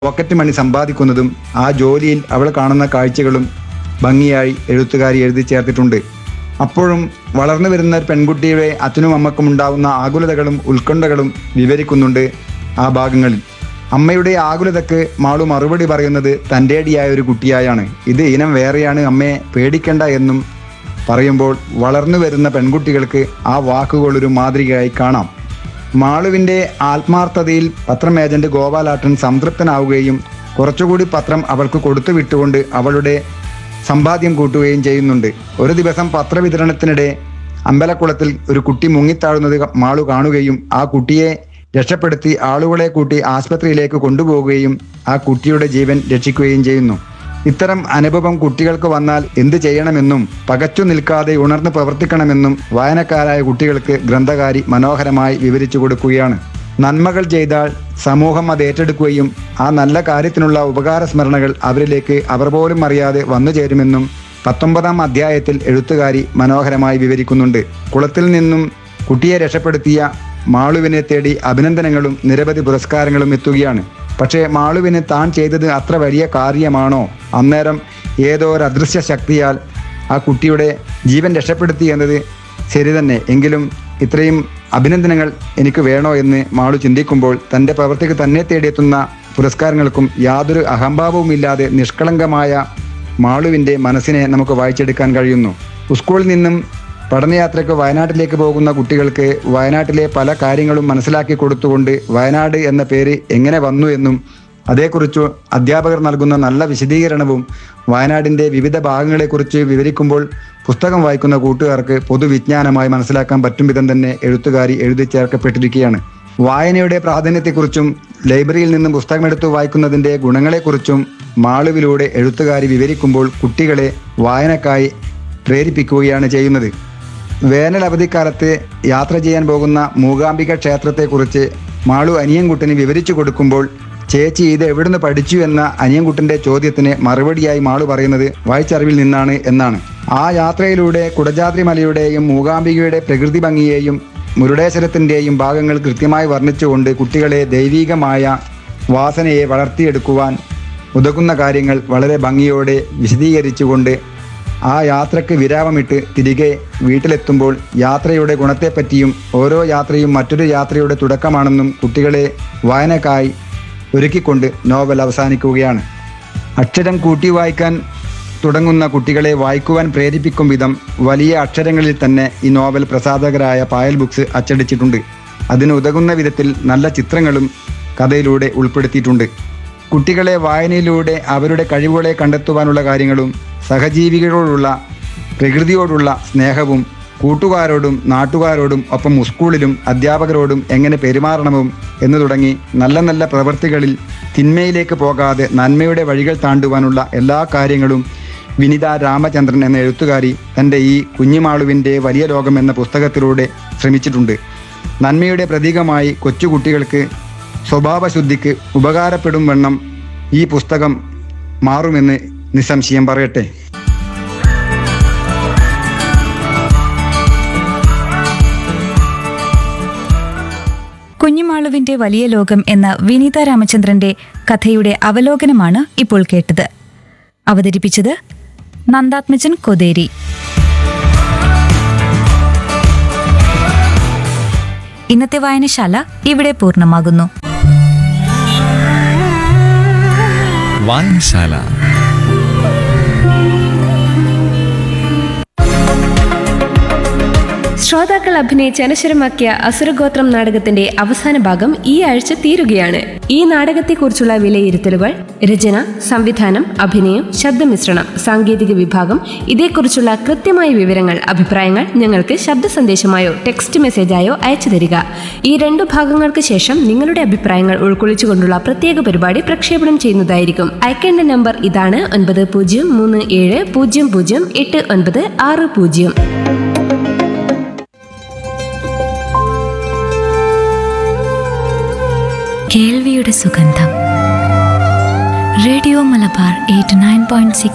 pocket money സമ്പാദിക്കുന്നതും ആ ജോലിയിൽ അവൾ കാണുന്ന കാഴ്ചകളും ഭംഗിയായി എഴുത്തുകാരി എഴുതി ചേർത്തിട്ടുണ്ട് അപ്പോഴും വളർന്നു വരുന്ന ഒരു പെൺകുട്ടിയുടെ അച്ഛനും അമ്മക്കും ഉണ്ടാവുന്ന ആകുലതകളും ഉത്കണ്ഠകളും വിവരിക്കുന്നുണ്ട് ആ ഭാഗങ്ങളിൽ അമ്മയുടെ ആകുലതക്ക് മാളു മറുപടി പറയുന്നത് തൻ്റെടിയായ ഒരു കുട്ടിയായാണ് ഇത് ഇനം വേറെയാണ് അമ്മയെ പേടിക്കണ്ട എന്നും പറയുമ്പോൾ വളർന്നു വരുന്ന പെൺകുട്ടികൾക്ക് ആ വാക്കുകൾ ഒരു മാതൃകയായി കാണാം മാളുവിന്റെ ആത്മാർത്ഥതയിൽ പത്രം ഏജന്റ് ഗോപാലാട്ടൻ സംതൃപ്തനാവുകയും കുറച്ചുകൂടി പത്രം അവൾക്ക് കൊടുത്തു വിട്ടുകൊണ്ട് അവളുടെ സമ്പാദ്യം കൂട്ടുകയും ചെയ്യുന്നുണ്ട് ഒരു ദിവസം പത്രവിതരണത്തിനിടെ അമ്പലക്കുളത്തിൽ ഒരു കുട്ടി മുങ്ങിത്താഴുന്നത് മാളു കാണുകയും ആ കുട്ടിയെ രക്ഷപ്പെടുത്തി ആളുകളെ കൂട്ടി ആസ്പത്രിയിലേക്ക് കൊണ്ടുപോവുകയും ആ കുട്ടിയുടെ ജീവൻ രക്ഷിക്കുകയും ചെയ്യുന്നു ഇത്തരം അനുഭവം കുട്ടികൾക്ക് വന്നാൽ എന്ത് ചെയ്യണമെന്നും പകച്ചു നിൽക്കാതെ ഉണർന്ന് പ്രവർത്തിക്കണമെന്നും വായനക്കാരായ കുട്ടികൾക്ക് ഗ്രന്ഥകാരി മനോഹരമായി വിവരിച്ചു കൊടുക്കുകയാണ് നന്മകൾ ചെയ്താൽ സമൂഹം അത് ഏറ്റെടുക്കുകയും ആ നല്ല കാര്യത്തിനുള്ള ഉപകാര സ്മരണകൾ അവരിലേക്ക് അവർ പോലും അറിയാതെ വന്നു ചേരുമെന്നും പത്തൊമ്പതാം അധ്യായത്തിൽ എഴുത്തുകാരി മനോഹരമായി വിവരിക്കുന്നുണ്ട് കുളത്തിൽ നിന്നും കുട്ടിയെ രക്ഷപ്പെടുത്തിയ മാളുവിനെ തേടി അഭിനന്ദനങ്ങളും നിരവധി പുരസ്കാരങ്ങളും എത്തുകയാണ് പക്ഷേ മാളുവിന് താൻ ചെയ്തത് അത്ര വലിയ കാര്യമാണോ അന്നേരം ഏതോ ഒരു അദൃശ്യ ശക്തിയാൽ ആ കുട്ടിയുടെ ജീവൻ രക്ഷപ്പെടുത്തി എന്നത് ശരി തന്നെ എങ്കിലും ഇത്രയും അഭിനന്ദനങ്ങൾ എനിക്ക് വേണോ എന്ന് മാളു ചിന്തിക്കുമ്പോൾ തൻ്റെ പ്രവൃത്തിക്ക് തന്നെ തേടിയെത്തുന്ന പുരസ്കാരങ്ങൾക്കും യാതൊരു അഹംഭാവവുമില്ലാതെ നിഷ്കളങ്കമായ മാളുവിൻ്റെ മനസ്സിനെ നമുക്ക് വായിച്ചെടുക്കാൻ കഴിയുന്നു സ്കൂളിൽ നിന്നും പഠനയാത്രയ്ക്ക് വയനാട്ടിലേക്ക് പോകുന്ന കുട്ടികൾക്ക് വയനാട്ടിലെ പല കാര്യങ്ങളും മനസ്സിലാക്കി കൊടുത്തുകൊണ്ട് വയനാട് എന്ന പേര് എങ്ങനെ വന്നു എന്നും അതേക്കുറിച്ച് അധ്യാപകർ നൽകുന്ന നല്ല വിശദീകരണവും വയനാടിൻ്റെ വിവിധ ഭാഗങ്ങളെക്കുറിച്ച് വിവരിക്കുമ്പോൾ പുസ്തകം വായിക്കുന്ന കൂട്ടുകാർക്ക് പൊതുവിജ്ഞാനമായി മനസ്സിലാക്കാൻ പറ്റും വിധം തന്നെ എഴുത്തുകാരി എഴുതി ചേർക്കപ്പെട്ടിരിക്കുകയാണ് വായനയുടെ പ്രാധാന്യത്തെക്കുറിച്ചും ലൈബ്രറിയിൽ നിന്നും പുസ്തകമെടുത്ത് വായിക്കുന്നതിൻ്റെ ഗുണങ്ങളെക്കുറിച്ചും മാളുവിലൂടെ എഴുത്തുകാരി വിവരിക്കുമ്പോൾ കുട്ടികളെ വായനക്കായി പ്രേരിപ്പിക്കുകയാണ് ചെയ്യുന്നത് വേനൽ അവധിക്കാലത്ത് യാത്ര ചെയ്യാൻ പോകുന്ന മൂകാംബിക ക്ഷേത്രത്തെക്കുറിച്ച് മാളു അനിയൻകുട്ടന് വിവരിച്ചു കൊടുക്കുമ്പോൾ ചേച്ചി ഇത് എവിടുന്ന് പഠിച്ചു എന്ന അനിയൻകുട്ടന്റെ ചോദ്യത്തിന് മറുപടിയായി മാളു പറയുന്നത് വായിച്ചറിവിൽ നിന്നാണ് എന്നാണ് ആ യാത്രയിലൂടെ കുടജാദ്രി മലയുടെയും മൂകാംബികയുടെ പ്രകൃതി ഭംഗിയെയും മുരുടേശ്വരത്തിൻ്റെയും ഭാഗങ്ങൾ കൃത്യമായി വർണ്ണിച്ചുകൊണ്ട് കുട്ടികളെ ദൈവീകമായ വാസനയെ വളർത്തിയെടുക്കുവാൻ ഉതകുന്ന കാര്യങ്ങൾ വളരെ ഭംഗിയോടെ വിശദീകരിച്ചുകൊണ്ട് ആ യാത്രയ്ക്ക് വിരാമമിട്ട് തിരികെ വീട്ടിലെത്തുമ്പോൾ യാത്രയുടെ ഗുണത്തെപ്പറ്റിയും ഓരോ യാത്രയും മറ്റൊരു യാത്രയുടെ തുടക്കമാണെന്നും കുട്ടികളെ വായനക്കായി ഒരുക്കിക്കൊണ്ട് നോവൽ അവസാനിക്കുകയാണ് അക്ഷരം കൂട്ടി വായിക്കാൻ തുടങ്ങുന്ന കുട്ടികളെ വായിക്കുവാൻ പ്രേരിപ്പിക്കും വിധം വലിയ അക്ഷരങ്ങളിൽ തന്നെ ഈ നോവൽ പ്രസാധകരായ പായൽ ബുക്സ് അച്ചടിച്ചിട്ടുണ്ട് അതിന് ഉതകുന്ന വിധത്തിൽ നല്ല ചിത്രങ്ങളും കഥയിലൂടെ ഉൾപ്പെടുത്തിയിട്ടുണ്ട് കുട്ടികളെ വായനയിലൂടെ അവരുടെ കഴിവുകളെ കണ്ടെത്തുവാനുള്ള കാര്യങ്ങളും സഹജീവികളോടുള്ള പ്രകൃതിയോടുള്ള സ്നേഹവും കൂട്ടുകാരോടും നാട്ടുകാരോടും ഒപ്പം സ്കൂളിലും അധ്യാപകരോടും എങ്ങനെ പെരുമാറണമെന്നും എന്നു തുടങ്ങി നല്ല നല്ല പ്രവൃത്തികളിൽ തിന്മയിലേക്ക് പോകാതെ നന്മയുടെ വഴികൾ താണ്ടുവാനുള്ള എല്ലാ കാര്യങ്ങളും വിനിത രാമചന്ദ്രൻ എന്ന എഴുത്തുകാരി തൻ്റെ ഈ കുഞ്ഞിമാളുവിൻ്റെ വലിയ ലോകം എന്ന പുസ്തകത്തിലൂടെ ശ്രമിച്ചിട്ടുണ്ട് നന്മയുടെ പ്രതീകമായി കൊച്ചുകുട്ടികൾക്ക് സ്വഭാവശുദ്ധിക്ക് ഉപകാരപ്പെടും വണ്ണം ഈ പുസ്തകം മാറുമെന്ന് നിസ്സംശയം പറയട്ടെ കുഞ്ഞുമാളുവിന്റെ വലിയ ലോകം എന്ന വിനീത രാമചന്ദ്രന്റെ കഥയുടെ അവലോകനമാണ് ഇപ്പോൾ കേട്ടത് അവതരിപ്പിച്ചത് നന്ദാത്മജൻ കൊതേരി ഇന്നത്തെ വായനശാല ഇവിടെ പൂർണ്ണമാകുന്നു വായനശാല ശ്രോതാക്കൾ അഭിനയിച്ച് അനശ്വരമാക്കിയ അസുരഗോത്രം നാടകത്തിന്റെ അവസാന ഭാഗം ഈ ആഴ്ച തീരുകയാണ് ഈ നാടകത്തെക്കുറിച്ചുള്ള വിലയിരുത്തലുകൾ രചന സംവിധാനം അഭിനയം ശബ്ദമിശ്രണം സാങ്കേതിക വിഭാഗം ഇതേക്കുറിച്ചുള്ള കൃത്യമായ വിവരങ്ങൾ അഭിപ്രായങ്ങൾ ഞങ്ങൾക്ക് ശബ്ദ സന്ദേശമായോ ടെക്സ്റ്റ് മെസ്സേജായോ അയച്ചു തരിക ഈ രണ്ടു ഭാഗങ്ങൾക്ക് ശേഷം നിങ്ങളുടെ അഭിപ്രായങ്ങൾ ഉൾക്കൊള്ളിച്ചുകൊണ്ടുള്ള പ്രത്യേക പരിപാടി പ്രക്ഷേപണം ചെയ്യുന്നതായിരിക്കും അയക്കേണ്ട നമ്പർ ഇതാണ് ഒൻപത് പൂജ്യം മൂന്ന് ഏഴ് പൂജ്യം പൂജ്യം എട്ട് ഒൻപത് ആറ് പൂജ്യം കേൾവിയുടെ സുഗന്ധം radio Malabar eight nine point six